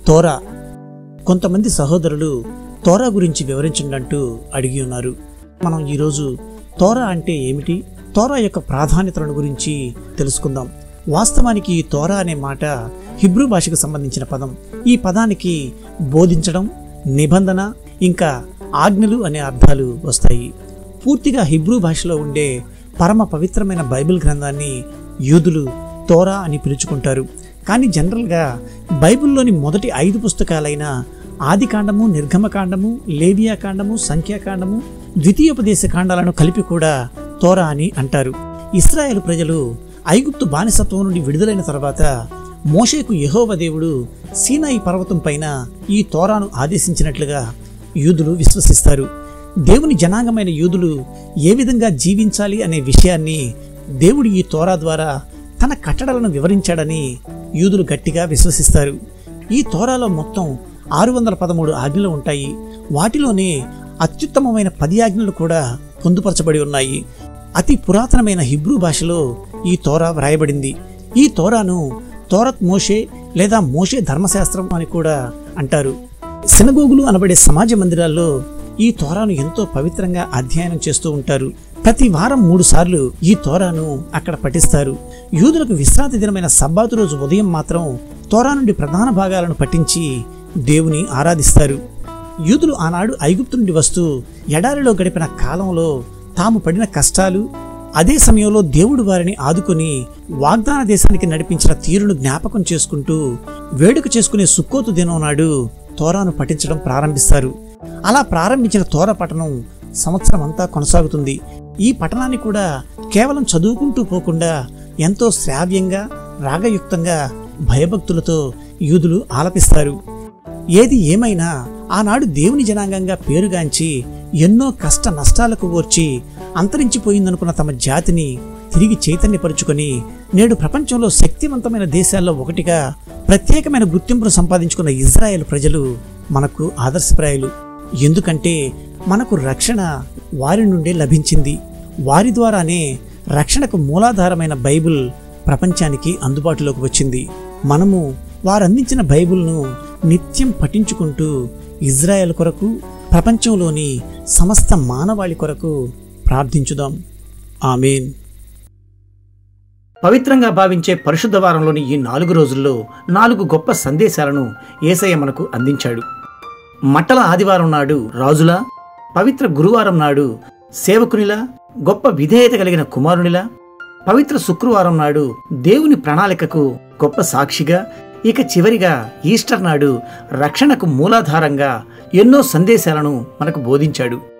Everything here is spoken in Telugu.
తోరా కొంతమంది సహోదరులు తోరా గురించి వివరించండి అంటూ అడిగి ఉన్నారు మనం ఈరోజు తోరా అంటే ఏమిటి తోరా యొక్క ప్రాధాన్యతలను గురించి తెలుసుకుందాం వాస్తవానికి ఈ తోరా అనే మాట హిబ్రూ భాషకు సంబంధించిన పదం ఈ పదానికి బోధించడం నిబంధన ఇంకా ఆజ్ఞలు అనే అర్థాలు వస్తాయి పూర్తిగా హిబ్రూ భాషలో ఉండే పరమ పవిత్రమైన బైబిల్ గ్రంథాన్ని యూదులు తోరా అని పిలుచుకుంటారు కానీ జనరల్గా బైబిల్లోని మొదటి ఐదు పుస్తకాలైన ఆదికాండము నిర్గమకాండము లేవియాకాండము సంఖ్యాకాండము ద్వితీయోపదేశ కాండాలను కలిపి కూడా తోరా అని అంటారు ఇస్రాయేల్ ప్రజలు ఐగుప్తు బానిసత్వం నుండి విడుదలైన తర్వాత మోషేకు యెహోవా దేవుడు సీనాయి పర్వతం పైన ఈ తోరాను ఆదేశించినట్లుగా యూదులు విశ్వసిస్తారు దేవుని జనాంగమైన యూదులు ఏ విధంగా జీవించాలి అనే విషయాన్ని దేవుడు ఈ తోరా ద్వారా తన కట్టడలను వివరించాడని యూదులు గట్టిగా విశ్వసిస్తారు ఈ తోరాలో మొత్తం ఆరు వందల పదమూడు ఆజ్ఞలు ఉంటాయి వాటిలోనే అత్యుత్తమమైన పది ఆజ్ఞలు కూడా పొందుపరచబడి ఉన్నాయి అతి పురాతనమైన హిబ్రూ భాషలో ఈ తోరా వ్రాయబడింది ఈ తోరాను తోరత్ మోషే లేదా మోషే ధర్మశాస్త్రం అని కూడా అంటారు సినగోగులు అనబడే సమాజ మందిరాల్లో ఈ తోరాను ఎంతో పవిత్రంగా అధ్యయనం చేస్తూ ఉంటారు ప్రతి వారం మూడు సార్లు ఈ తోరాను అక్కడ పఠిస్తారు యూదులకు విశ్రాంతి దినమైన సబ్బాతు రోజు ఉదయం మాత్రం తోరా నుండి ప్రధాన భాగాలను పఠించి దేవుని ఆరాధిస్తారు యూదులు ఆనాడు ఐగుప్తు నుండి వస్తూ ఎడారిలో గడిపిన కాలంలో తాము పడిన కష్టాలు అదే సమయంలో దేవుడు వారిని ఆదుకొని వాగ్దాన దేశానికి నడిపించిన తీరును జ్ఞాపకం చేసుకుంటూ వేడుక చేసుకునే సుక్కోతు దినం నాడు తోరాను పఠించడం ప్రారంభిస్తారు అలా ప్రారంభించిన తోర పఠనం సంవత్సరం అంతా కొనసాగుతుంది ఈ పఠనాన్ని కూడా కేవలం చదువుకుంటూ పోకుండా ఎంతో శ్రావ్యంగా రాగయుక్తంగా భయభక్తులతో యూదులు ఆలపిస్తారు ఏది ఏమైనా ఆనాడు దేవుని జనాంగంగా పేరుగాంచి ఎన్నో కష్ట నష్టాలకు ఓర్చి అంతరించిపోయిందనుకున్న తమ జాతిని తిరిగి చైతన్యపరుచుకొని నేడు ప్రపంచంలో శక్తివంతమైన దేశాల్లో ఒకటిగా ప్రత్యేకమైన గుర్తింపును సంపాదించుకున్న ఇజ్రాయెల్ ప్రజలు మనకు ఆదర్శప్రాయాలు ఎందుకంటే మనకు రక్షణ వారి నుండే లభించింది వారి ద్వారానే రక్షణకు మూలాధారమైన బైబిల్ ప్రపంచానికి అందుబాటులోకి వచ్చింది మనము వారందించిన బైబిల్ను నిత్యం పఠించుకుంటూ ఇజ్రాయెల్ కొరకు ప్రపంచంలోని సమస్త మానవాళి కొరకు ప్రార్థించుదాం ఆమెన్ పవిత్రంగా భావించే పరిశుద్ధ వారంలోని ఈ నాలుగు రోజుల్లో నాలుగు గొప్ప సందేశాలను ఏసయ్య మనకు అందించాడు మట్టల ఆదివారం నాడు రాజులా పవిత్ర గురువారం నాడు సేవకునిలా గొప్ప విధేయత కలిగిన కుమారునిలా పవిత్ర శుక్రవారం నాడు దేవుని ప్రణాళికకు గొప్ప సాక్షిగా ఇక చివరిగా ఈస్టర్ నాడు రక్షణకు మూలాధారంగా ఎన్నో సందేశాలను మనకు బోధించాడు